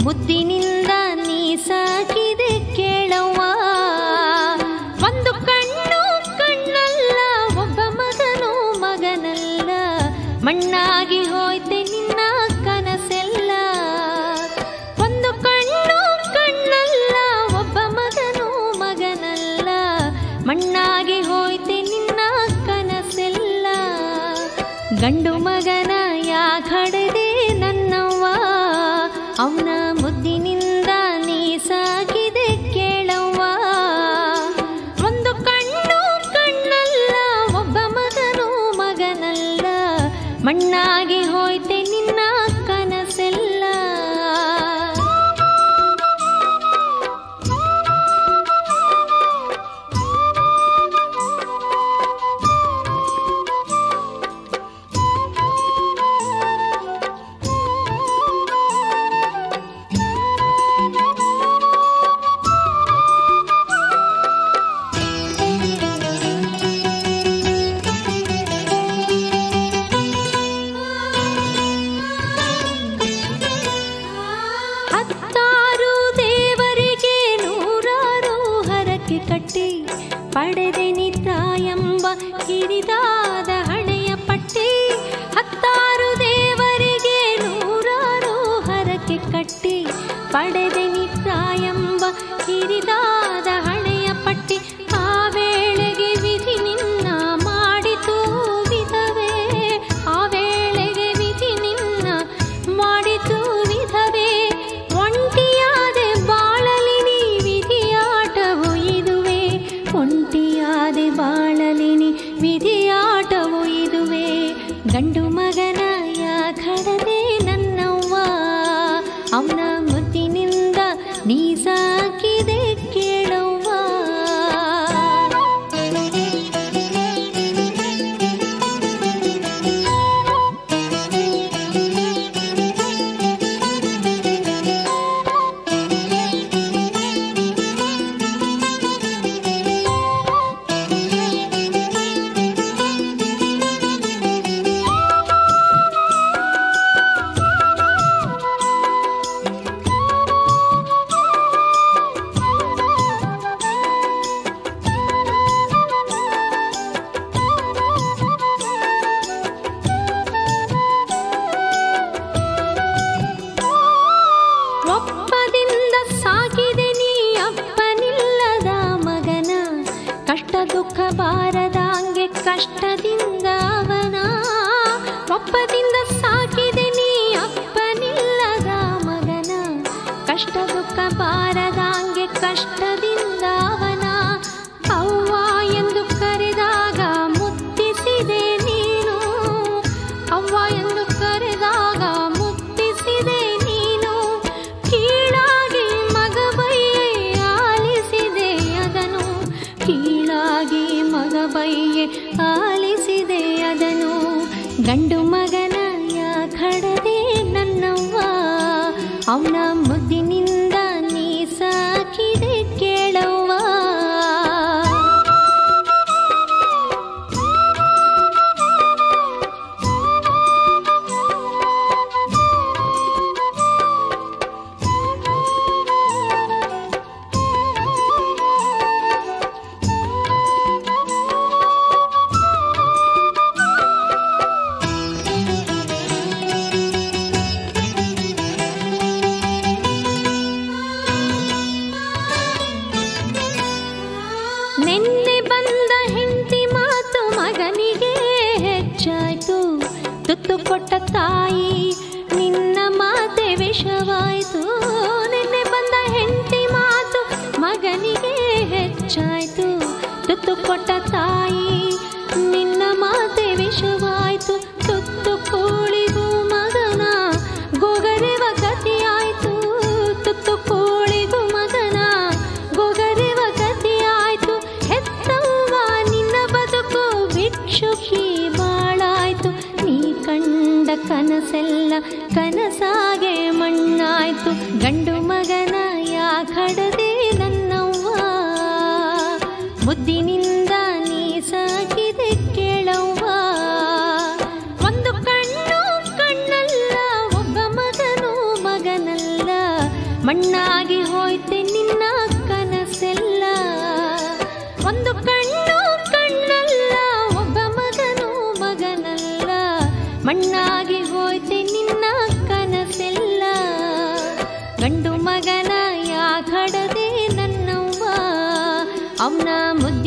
ಮುದ್ದಿನಿಂದ ನೀ ಸಾಕಿದೆ ಕೇಳವ್ವ ಒಂದು ಕಣ್ಣು ಕಣ್ಣಲ್ಲ ಒಬ್ಬ ಮಗನು ಮಗನಲ್ಲ ಮಣ್ಣಾಗಿ ಹೋಯ್ತೆ ನಿನ್ನ ಕನಸೆಲ್ಲ ಒಂದು ಕಣ್ಣು ಕಣ್ಣಲ್ಲ ಒಬ್ಬ ಮಗನು ಮಗನಲ್ಲ ಮಣ್ಣಾಗಿ ಹೋಯ್ತೆ ನಿನ್ನ ಕನಸೆಲ್ಲ ಗಂಡು ಮಗನ ಯಾಕಡೆದೆ ನನ್ನವ್ವ ಅವನ ಮುದ್ದಿನಿಂದ ನೀ ಸಾಕಿದೆ ಕೇಳವ್ವ ಒಂದು ಕಣ್ಣು ಕಣ್ಣಲ್ಲ ಒಬ್ಬ ಮಗನು ಮಗನಲ್ಲ ಮಣ್ಣಾಗಿ ಹೋಯ್ತೆ ನಿನ್ನ ಕನಸೆಲ್ಲ ಹತ್ತಾರು ದೇವರಿಗೆ ನೂರಾರು ಹರಕೆ ಕಟ್ಟಿ ಪಡೆದೆ ನಿತ ಎಂಬ ಹಿರಿದಾದ ಹಣೆಯ ಪಟ್ಟಿ ಹತ್ತಾರು ದೇವರಿಗೆ ನೂರಾರು ಹರಕೆ ಕಟ್ಟಿ ಪಡೆದೆ ನಿತ ಎಂಬ ಹಿರಿದಾದ ಹಣೆಯ ಪಟ್ಟಿ ಆ ವೇಳೆಗೆ ವಿಧಿ ನಿನ್ನ ಮಾಡಿತು ವಿಧವೇ ಆ ವೇಳೆಗೆ ವಿಧಿ ನಿನ್ನ ಮಾಡಿತು ವಿಧವೇ ಒಂಟಿಯಾದೆ ಬಾಳಲಿ ನೀ ವಿಧಿಯಾಟವು ಇದುವೆ ಒಂಟಿಯಾದೆ ಬಾಳಲಿ ನೀ ವಿಧಿಯಾಟವು ಇದುವೆ ಗಂಡು ಮಗನ ಯಾಕಡದೆ ನನ್ನವ್ವ ಅವನ ಮುದ್ದಿನಿಂದ ನೀ ಸಾಕಿದೆ ಕೇಳವ್ವ ಒಪ್ಪದಿಂದ ಸಾಕಿದೆ ನೀ ಅಪ್ಪನಿಲ್ಲದ ಮಗನ ಕಷ್ಟ ದುಃಖ ಬಾರದಾಂಗೆ ಕಷ್ಟದಿಂದ ಅವನ ಒಪ್ಪದಿಂದ ಸಾಕಿದೆ ನೀ ಅಪ್ಪನಿಲ್ಲದ ಮಗನ ಕಷ್ಟ ದುಃಖ ಬಾರದಾಂಗೆ ಕಷ್ಟದಿಂದ ಅವನ ಅವ್ವ ಎಂದು ಕರೆದಾಗ ಮುತ್ತಿಸಿದೆ ನೀನು ಅವ್ವ ಎಂದು ಕರೆದಾಗ ಮುತ್ತಿಸಿದೆ ನೀನು ಕೀಳಾಗಿ ಮಗ ಬೈಯೆ ಆಲಿಸಿದೆ ಅದನು ಕೀಳಾಗಿ ಮಗ ಬೈಯೆ ಆಲಿಸಿದೆ ಅದನು ಗಂಡು ಮಗನ ಯಾಕಡದೆ ನನ್ನವ್ವ ಅವನ ಮುದ್ದಿನಿಂದ ನೀ ಸಾಕಿದೆ ಕೇಳವ್ವ ನಿನ್ನೆ ಬಂದ ಹೆಂಡತಿ ಮಾತು ಮಗನಿಗೆ ಹೆಚ್ಚಾಯ್ತು ತುತ್ತು ಕೊಟ್ಟ ತಾಯಿ ನಿನ್ನ ಮಾತೆ ವಿಷವಾಯ್ತು ನಿನ್ನೆ ಬಂದ ಹೆಂಡತಿ ಮಾತು ಮಗನಿಗೆ ಹೆಚ್ಚಾಯ್ತು ತುತ್ತು ಕೊಟ್ಟ ತಾಯಿ ನಿನ್ನ ಮಾತೆ ವಿಷವಾಯ್ತು ತುತ್ತು ಕೋಳಿಗೂ ಮಗನ ಗೊಗರೆವ ಗತಿಯಾಯ್ತು ತುತ್ತು ಕೋಳಿಗೂ ಮಗನ ಗೊಗರೆವ ಗತಿಯಾಯ್ತು ಹೆತ್ತವ್ವ ನಿನ್ನ ಬದುಕು ಭಿಕ್ಷುಕಿ ಬಾಳಾಯ್ತು ನೀ ಕಂಡ ಕನಸೆಲ್ಲ ಕನಸಾಗೆ ಮಣ್ಣಾಯ್ತು ಗಂಡು ಮಗನ ಯಾಕಡದೆ ನನ್ನವ್ವ ಮುದ್ದಿನಿಂದ ನೀ ಸಾಕಿದೆ ಕೇಳವ್ವ ಒಂದು ಕಣ್ಣು ಕಣ್ಣಲ್ಲ ಒಬ್ಬ ಮಗನು ಮಗನಲ್ಲ ಮಣ್ಣಾಗಿ ಹೋಯ್ತೆ ನಿನ್ನ ಕನಸೆಲ್ಲ ಒಂದು ಕಣ್ಣು ಕಣ್ಣಲ್ಲ ಒಬ್ಬ ಮಗನು ಮಗನಲ್ಲ ಮಣ್ಣಾಗಿ ಹೋಯ್ತೆ ನಿನ್ನ ಕನಸೆಲ್ಲ ಗಂಡು ಮಗನ ಯಾಕಡದೆ ನನ್ನವ್ವ ಅವನ ಮುದ್ದು